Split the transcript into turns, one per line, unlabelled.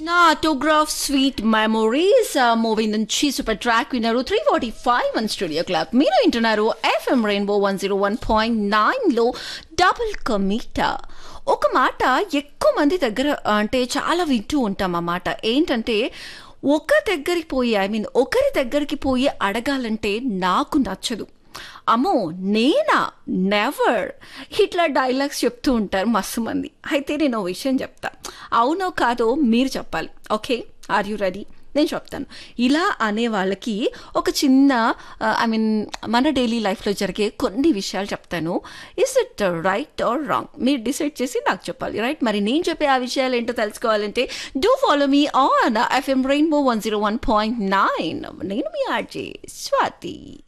నా autograph sweet memories movie నుంచి super track విన్నారు three forty five one studio clock మీరు వింటున్నారు FM rainbow one zero one point నైన్లో డబుల్ కమీటా ఒక మాట ఎక్కువ మంది దగ్గర అంటే చాలా వింటూ ఉంటాం ఆ మాట ఏంటంటే ఒక దగ్గరికి పోయి ఐ మీన్ ఒకరి దగ్గరికి పోయి అడగాలంటే నాకు నచ్చదు అమ్మో నేనా నెవర్ ఇట్లా డైలాగ్స్ చెప్తూ ఉంటారు మస్తు మంది అయితే నేను ఓ విషయం చెప్తా అవునో కాదో మీరు చెప్పాలి ఓకే ఆర్ యూ రెడీ నేను చెప్తాను ఇలా అనే వాళ్ళకి ఒక చిన్న ఐ మీన్ మన డైలీ లైఫ్లో జరిగే కొన్ని విషయాలు చెప్తాను is it right or wrong మీరు డిసైడ్ చేసి నాకు చెప్పాలి రైట్ మరి నేను చెప్పే ఆ విషయాలు ఏంటో తెలుసుకోవాలంటే do follow me on FM rainbow one zero one point nine నేను మీ ఆర్జే స్వాతి